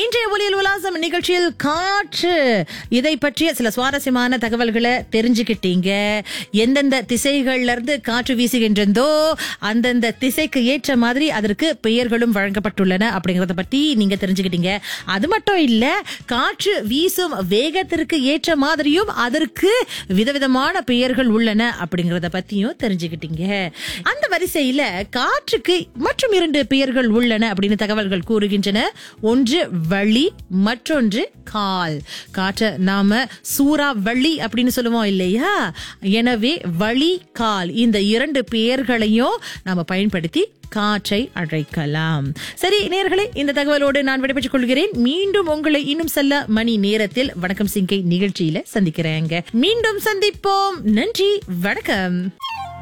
இன்றைய ஒலியல் உலாசம் நிகழ்ச்சியில் காற்று இதை பற்றிய சில சுவாரஸ்யமான தகவல்களை தெரிஞ்சுக்கிட்டீங்க எந்தெந்த திசைகள்ல இருந்து காற்று வீசுகின்றதோ அந்தந்த திசைக்கு ஏற்ற மாதிரி அதற்கு பெயர்களும் வழங்கப்பட்டுள்ளன அப்படிங்கறத பத்தி நீங்க தெரிஞ்சுக்கிட்டீங்க அது மட்டும் இல்ல காற்று வீசும் வேகத்திற்கு ஏற்ற மாதிரியும் அதற்கு விதவிதமான பெயர்கள் உள்ளன அப்படிங்கறத பத்தியும் தெரிஞ்சுக்கிட்டீங்க அந்த வரிசையில காற்றுக்கு மற்றும் இரண்டு பெயர்கள் உள்ளன அப்படின்னு தகவல்கள் கூறுகின்றன ஒன்று வழி மற்றொன்று கால் காற்ற நாம சூறா வழி அப்படின்னு சொல்லுவோம் இல்லையா எனவே வழி கால் இந்த இரண்டு பெயர்களையும் நாம பயன்படுத்தி காற்றை அழைக்கலாம் சரி நேர்களே இந்த தகவலோடு நான் விடைபெற்றுக் கொள்கிறேன் மீண்டும் உங்களை இன்னும் செல்ல மணி நேரத்தில் வணக்கம் சிங்கை நிகழ்ச்சியில சந்திக்கிறேங்க மீண்டும் சந்திப்போம் நன்றி வணக்கம்